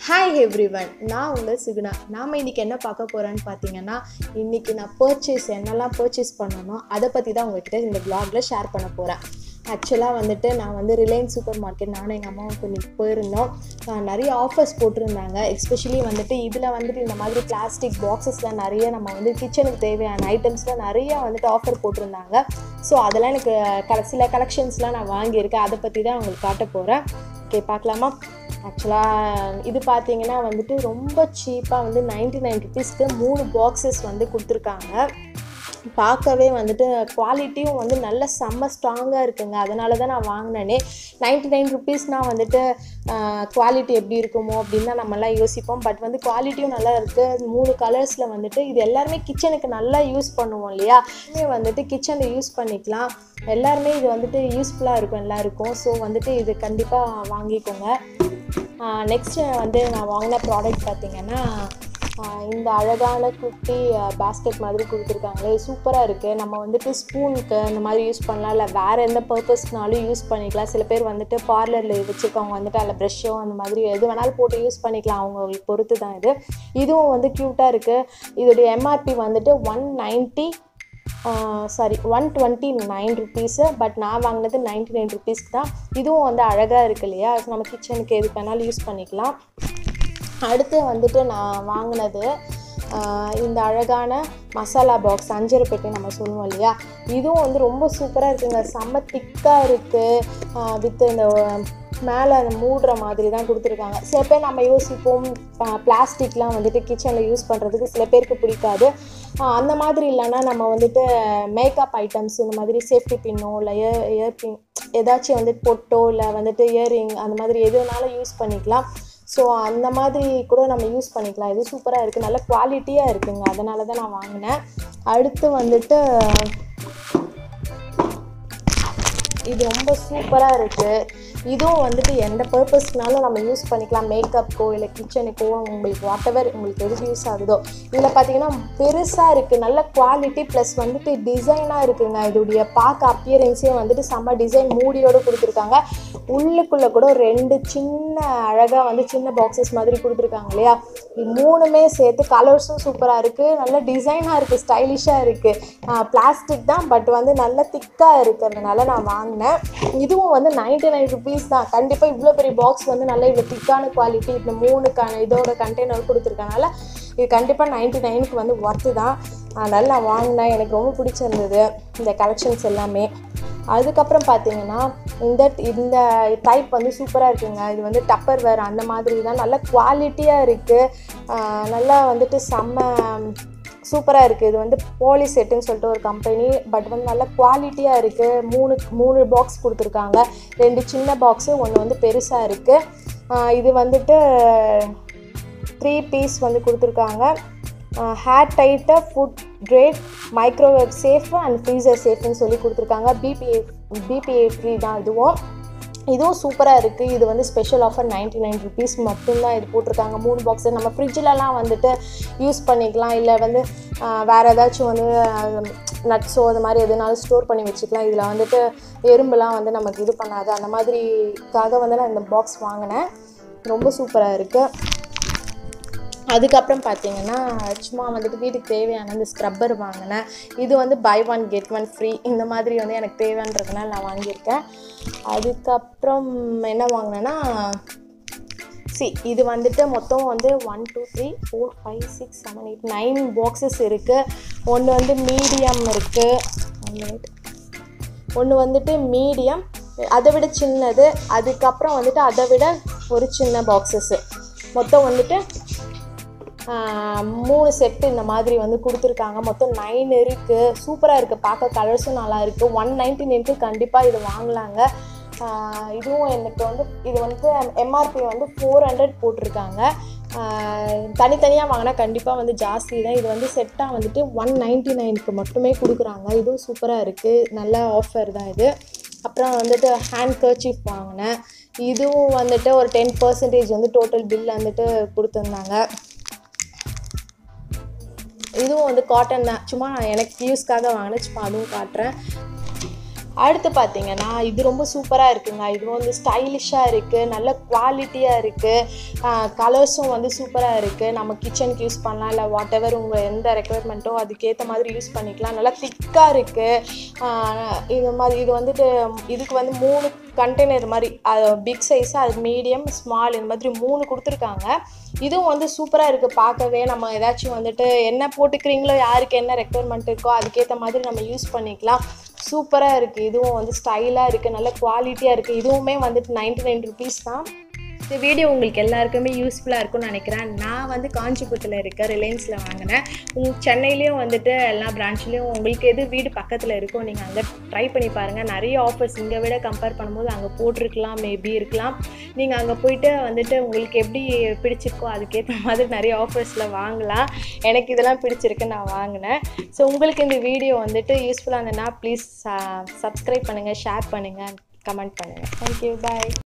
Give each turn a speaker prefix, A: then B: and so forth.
A: hi everyone நான் உங்கள் சுகுணா நாம் இன்றைக்கி என்ன பார்க்க போகிறேன்னு பார்த்தீங்கன்னா இன்றைக்கி நான் பர்ச்சேஸ் என்னெல்லாம் பர்ச்சேஸ் பண்ணணும் அதை பற்றி தான் உங்ககிட்ட இந்த vlogல ஷேர் பண்ண போகிறேன் ஆக்சுவலாக வந்துட்டு நான் வந்து ரிலையன்ஸ் சூப்பர் மார்க்கெட் நானும் எங்கள் அம்மாவும் கொஞ்சம் போயிருந்தோம் ஆஹ் நிறைய ஆஃபர்ஸ் போட்டிருந்தாங்க எஸ்பெஷலி வந்துட்டு இதில் வந்துட்டு இந்த மாதிரி பிளாஸ்டிக் பாக்ஸஸில் நிறைய நம்ம வந்து கிச்சனுக்கு தேவையான ஐட்டம்ஸில் நிறைய வந்துட்டு ஆஃபர் போட்டிருந்தாங்க ஸோ அதெல்லாம் எனக்கு கல சில கலெக்ஷன்ஸ்லாம் நான் வாங்கியிருக்கேன் அதை பற்றி தான் உங்களுக்கு காட்ட போகிறேன் ஓகே பார்க்கலாமா ஆக்சுவலாக இது பார்த்தீங்கன்னா வந்துட்டு ரொம்ப சீப்பாக வந்து நைன்டி நைன் ருபீஸ்க்கு மூணு பாக்ஸஸ் வந்து கொடுத்துருக்காங்க பார்க்கவே வந்துட்டு குவாலிட்டியும் வந்து நல்ல செம்ம ஸ்ட்ராங்காக இருக்குங்க அதனால தான் நான் வாங்கினேனே நைன்டி நைன் ருபீஸ்னால் வந்துட்டு குவாலிட்டி எப்படி இருக்குமோ அப்படின்னு தான் நம்மலாம் யோசிப்போம் பட் வந்து குவாலிட்டியும் நல்லா இருக்குது மூணு கலர்ஸில் வந்துட்டு இது எல்லாருமே கிச்சனுக்கு நல்லா யூஸ் பண்ணுவோம் இல்லையா இதுவுமே வந்துட்டு கிச்சனில் யூஸ் பண்ணிக்கலாம் எல்லாருமே இது வந்துட்டு யூஸ்ஃபுல்லாக இருக்கும் எல்லாருக்கும் ஸோ வந்துட்டு இது கண்டிப்பாக வாங்கிக்கோங்க நெக்ஸ்ட்டு வந்து நான் வாங்கின ப்ராடக்ட் பார்த்தீங்கன்னா ஆஹ் இந்த அழகான குட்டி பேஸ்கெட் மாதிரி கொடுத்துருக்காங்களே சூப்பராக இருக்குது நம்ம வந்துட்டு ஸ்பூனுக்கு இந்த மாதிரி யூஸ் பண்ணலாம் இல்லை வேறு எந்த பர்பஸ்னாலும் யூஸ் பண்ணிக்கலாம் சில பேர் வந்துட்டு பார்லரில் வச்சுருக்கவங்க வந்துட்டு அதில் ப்ரெஷ்ஷோ அந்த மாதிரி எது வேணாலும் போட்டு யூஸ் பண்ணிக்கலாம் அவங்களுக்கு பொறுத்து தான் இது இதுவும் வந்து க்யூட்டாக இருக்குது இதோடைய எம்ஆர்பி வந்துட்டு one ninety sorry one twenty nine rupees but நான் வாங்கினது நைன்ட்டி நைன் ருபீஸ்க்கு தான் இதுவும் வந்து அழகாக இருக்கு இல்லையா நம்ம கிச்சனுக்கு எது வேணாலும் யூஸ் பண்ணிக்கலாம் அடுத்து வந்துட்டு நான் வாங்கினது ஆஹ் இந்த அழகான மசாலா பாக்ஸ் அஞ்சரை பெட்டி நம்ம சொல்லுவோம் இல்லையா இதுவும் வந்து ரொம்ப சூப்பராக இருக்குங்க செம்ம திக்காக இருக்குது வித் இந்த மேலே அந்த மூடுற மாதிரி தான் கொடுத்துருக்காங்க சில பேர் நம்ம யோசிப்போம் பிளாஸ்டிக்லாம் வந்துட்டு கிச்சனில் யூஸ் பண்ணுறதுக்கு சில பேருக்கு பிடிக்காது ஆஹ் அந்த மாதிரி இல்லைன்னா நம்ம வந்துட்டு மேக்கப் ஐட்டம்ஸ் இந்த மாதிரி சேஃப்டி பின்னோ இல்லை இயர் இயர் பின் ஏதாச்சும் வந்துட்டு பொட்டோ இல்லை வந்துட்டு இயரிங் அந்த மாதிரி எது வேணாலும் யூஸ் பண்ணிக்கலாம் ஸோ அந்த மாதிரி கூட நம்ம யூஸ் பண்ணிக்கலாம் இது சூப்பராக இருக்குது நல்ல குவாலிட்டியாக இருக்குங்க அதனால தான் நான் வாங்கினேன் அடுத்து வந்துட்டு இது ரொம்ப சூப்பராக இருக்குது இதுவும் வந்துட்டு எந்த பர்பஸ்னாலும் நம்ம யூஸ் பண்ணிக்கலாம் மேக்கப்புக்கோ இல்லை கிச்சனுக்கோ உங்களுக்கு வாட் எவர் உங்களுக்கு எதுக்கு யூஸ் ஆகுதோ இதில் பார்த்தீங்கன்னா பெருசாக இருக்குது நல்ல குவாலிட்டி ப்ளஸ் வந்துட்டு டிசைனாக இருக்குங்க இதோடைய பார்க்க அப்பியரன்ஸே வந்துட்டு செம்ம டிசைன் மூடியோடு கொடுத்துருக்காங்க உள்ளுக்குள்ளே கூட ரெண்டு சின்ன அழகாக வந்து சின்ன பாக்ஸஸ் மாதிரி கொடுத்துருக்காங்க இல்லையா இது மூணுமே சேர்த்து கலர்ஸும் சூப்பராக இருக்குது நல்ல டிசைனாக இருக்குது ஸ்டைலிஷாக இருக்குது பிளாஸ்டிக் தான் பட் வந்து நல்ல திக்காக இருக்கிறதுனால நான் வாங்கினேன் இதுவும் வந்து நைன்டி நைன் ருபீஸ் தான் கண்டிப்பாக இவ்வளோ பெரிய பாக்ஸ் வந்து நல்ல இவ்வளோ திக்கான குவாலிட்டி இந்த மூணுக்கான இதோட கண்டெய்னர் கொடுத்துருக்கனால இது கண்டிப்பாக நைன்டி நைனுக்கு வந்து ஒர்த்து தான் அதனால் நான் வாங்கினேன் எனக்கு ரொம்ப பிடிச்சிருந்தது இந்த கலெக்ஷன்ஸ் எல்லாமே அதுக்கப்புறம் பார்த்தீங்கன்னா இந்த இந்த டைப் வந்து சூப்பராக இருக்குங்க இது வந்து டப்பர் வேர் அந்த மாதிரி தான் நல்ல குவாலிட்டியாக இருக்குது நல்லா வந்துட்டு செம்ம சூப்பராக இருக்குது இது வந்து போலி செட்டுன்னு சொல்லிட்டு ஒரு கம்பெனி பட் வந்து நல்ல குவாலிட்டியாக இருக்குது மூணு மூணு பாக்ஸ் கொடுத்துருக்காங்க ரெண்டு சின்ன பாக்ஸு ஒன்று வந்து பெருசாக இருக்குது இது வந்துட்டு த்ரீ பீஸ் வந்து கொடுத்துருக்காங்க air tight food grade microwave safe and freezer சேஃப்னு சொல்லி கொடுத்துருக்காங்க பிபிஏ பிபிஏ ஃப்ரீ தான் இதுவும் இதுவும் சூப்பராக இருக்குது இது வந்து special offer ninety nine rupees மட்டும்தான் இது போட்டிருக்காங்க மூணு பாக்ஸு நம்ம ஃப்ரிட்ஜிலலாம் வந்துட்டு யூஸ் பண்ணிக்கலாம் இல்லை வந்து வேறு ஏதாச்சும் வந்து நட்ஸோ அது மாதிரி எதுனாலும் ஸ்டோர் பண்ணி வச்சுக்கலாம் இதில் வந்துட்டு எறும்புலாம் வந்து நமக்கு இது பண்ணாது அந்த மாதிரிக்காக வந்து நான் இந்த பாக்ஸ் வாங்கினேன் ரொம்ப சூப்பராக இருக்குது அதுக்கப்புறம் பார்த்தீங்கன்னா சும்மா வந்துட்டு வீட்டுக்கு தேவையான இந்த ஸ்க்ரப்பர் வாங்கினேன் இது வந்து buy one get one free இந்த மாதிரி வந்து எனக்கு தேவைன்றதுனால நான் வாங்கியிருக்கேன் அதுக்கப்புறம் என்ன வாங்கினேன்னா சி இது வந்துட்டு மொத்தம் வந்து one two three four five six seven eight nine boxes இருக்குது ஒன்று வந்து மீடியம் இருக்குது ஒன்று வந்துட்டு மீடியம் அதை விட சின்னது அதுக்கப்புறம் வந்துட்டு அதை விட ஒரு சின்ன பாக்ஸஸ்ஸு மொத்தம் வந்துட்டு மூணு செட்டு இந்த மாதிரி வந்து கொடுத்துருக்காங்க மொத்தம் நைன் இருக்குது சூப்பராக இருக்குது பார்க்க கலர்ஸும் நல்லா இருக்குது ஒன் நைன்டி நைனுக்கு கண்டிப்பாக இது வாங்கலாங்க இதுவும் எனக்கு வந்து இது வந்து எம்ஆர்பி வந்து ஃபோர் ஹண்ட்ரட் போட்டிருக்காங்க தனித்தனியாக வாங்கினா கண்டிப்பாக வந்து ஜாஸ்தி தான் இது வந்து செட்டாக வந்துட்டு ஒன் நைன்ட்டி நைனுக்கு மட்டுமே கொடுக்குறாங்க இதுவும் சூப்பராக இருக்குது நல்ல ஆஃபர் தான் இது அப்புறம் வந்துட்டு ஹேண்ட் கர்ச்சீஃப் வாங்கினேன் இதுவும் வந்துட்டு ஒரு டென் பர்சன்டேஜ் வந்து டோட்டல் பில் வந்துட்டு கொடுத்துருந்தாங்க இதுவும் வந்து காட்டன் தான் சும்மா நான் எனக்கு யூஸ்க்காக வாங்கினேன் சும்மா அதுவும் காட்டுறேன் அடுத்து பார்த்தீங்கன்னா இது ரொம்ப சூப்பராக இருக்குங்க இது வந்து ஸ்டைலிஷாக இருக்குது நல்ல குவாலிட்டியாக இருக்குது கலர்ஸும் வந்து சூப்பராக இருக்குது நம்ம கிச்சனுக்கு யூஸ் பண்ணலாம் இல்லை வாட் எவர் உங்கள் எந்த ரெக்குயர்மெண்ட்டோ அதுக்கேற்ற மாதிரி யூஸ் பண்ணிக்கலாம் நல்லா திக்காக இருக்குது இது மாதிரி இது வந்துட்டு இதுக்கு வந்து மூணு கண்டெய்னர் மாதிரி அது பிக் சைஸு அது மீடியம் ஸ்மால் இந்த மாதிரி மூணு கொடுத்துருக்காங்க இதுவும் வந்து சூப்பராக இருக்குது பார்க்கவே நம்ம ஏதாச்சும் வந்துட்டு என்ன போட்டுக்கிறீங்களோ யாருக்கு என்ன ரெக்குயர்மெண்ட் இருக்கோ அதுக்கேற்ற மாதிரி நம்ம யூஸ் பண்ணிக்கலாம் சூப்பராக இருக்குது இதுவும் வந்து ஸ்டைலாக இருக்குது நல்ல குவாலிட்டியாக இருக்குது இதுவுமே வந்துட்டு நைன்டி நைன் ருபீஸ் தான் இந்த வீடியோ உங்களுக்கு எல்லாருக்குமே யூஸ்ஃபுல்லாக இருக்கும்னு நினைக்கிறேன் நான் வந்து காஞ்சிபுரத்தில் இருக்க ரிலையன்ஸில் வாங்கினேன் உங்க சென்னையிலையும் வந்துட்டு எல்லா பிரான்ச்லேயும் உங்களுக்கு எது வீடு பக்கத்தில் இருக்கோ நீங்கள் அங்கே ட்ரை பண்ணி பாருங்கள் நிறைய ஆஃபர்ஸ் இங்கே விட கம்பேர் பண்ணும்போது அங்கே போட்டிருக்கலாம் மேபி இருக்கலாம் நீங்கள் அங்கே போயிட்டு வந்துட்டு உங்களுக்கு எப்படி பிடிச்சிருக்கோ அதுக்கேற்ற மாதிரி நிறைய ஆஃபர்ஸில் வாங்கலாம் எனக்கு இதெல்லாம் பிடிச்சிருக்கு நான் வாங்கினேன் ஸோ உங்களுக்கு இந்த வீடியோ வந்துட்டு யூஸ்ஃபுல்லாக இருந்ததுன்னா ப்ளீஸ் சப்ஸ்கிரைப் பண்ணுங்கள் ஷேர் பண்ணுங்கள் கமெண்ட் பண்ணுங்கள் தேங்க்யூ பாய்